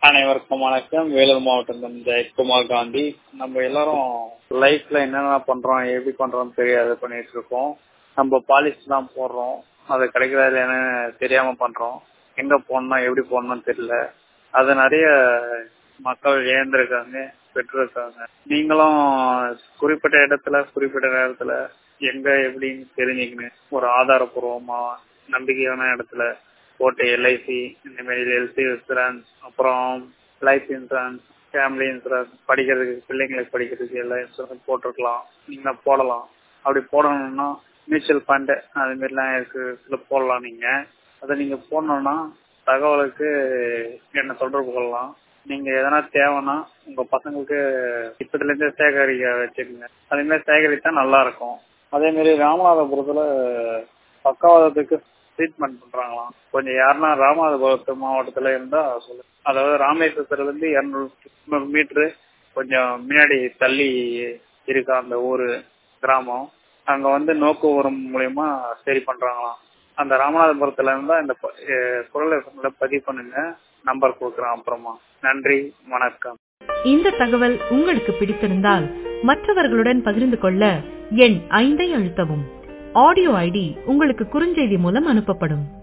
அனைவருக்கும் வணக்கம் வேலூர் மாவட்டம் ஜெயக்குமார் காந்தி நம்ம எல்லாரும் லைஃப்ல என்னென்ன பண்றோம் எப்படி பண்றோம் தெரியாது பண்ணிட்டு இருக்கோம் நம்ம பாலிசி தான் போடுறோம் அது கிடைக்கிறதா இல்லையான்னு தெரியாம பண்றோம் எங்க போடணும் எப்படி போடணும்னு தெரியல அது நிறைய மக்கள் இழந்திருக்காங்க பெற்றிருக்காங்க நீங்களும் குறிப்பிட்ட இடத்துல குறிப்பிட்ட நேரத்துல எங்க எப்படின்னு தெரிஞ்சுக்கணும் ஒரு ஆதாரபூர்வமா நம்பிக்கையான இடத்துல போட்டு எல்ஐசி இந்த மாதிரி ஹெல்த் இன்சூரன்ஸ் அப்புறம் லைஃப் இன்சூரன்ஸ் ஃபேமிலி இன்சூரன்ஸ் படிக்கிறதுக்கு பிள்ளைங்களுக்கு படிக்கிறதுக்கு எல்லா இன்சூரன்ஸ் போட்டிருக்கலாம் நீங்க போடலாம் அப்படி போடணும்னா மியூச்சுவல் ஃபண்டு அது மாதிரிலாம் இருக்கு இதுல போடலாம் நீங்க அதை நீங்க போடணும்னா தகவலுக்கு என்ன தொடர்பு கொள்ளலாம் நீங்க எதனா தேவைன்னா உங்க பசங்களுக்கு இப்பத்துல இருந்தே சேகரிக்க வச்சுக்கோங்க அதே மாதிரி சேகரித்தா நல்லா இருக்கும் அதே மாதிரி ராமநாதபுரத்துல பக்கவாதத்துக்கு ட்ரீட்மெண்ட் பண்றாங்களாம் கொஞ்சம் யாருன்னா ராமநாதபுரத்து மாவட்டத்துல இருந்தா சொல்லு அதாவது ராமேஸ்வரத்துல இருந்து இருநூறு மீட்டரு கொஞ்சம் முன்னாடி தள்ளி இருக்கா அந்த ஊரு கிராமம் அங்க வந்து நோக்கு உரம் மூலியமா சரி பண்றாங்களாம் அந்த ராமநாதபுரத்துல இருந்தா இந்த குரலை பதிவு பண்ணுங்க நம்பர் கொடுக்குறேன் அப்புறமா நன்றி வணக்கம் இந்த தகவல் உங்களுக்கு பிடித்திருந்தால் மற்றவர்களுடன் பகிர்ந்து கொள்ள எண் ஐந்தை அழுத்தவும் ஆடியோ ஐடி உங்களுக்கு குறுஞ்செய்தி மூலம் அனுப்பப்படும்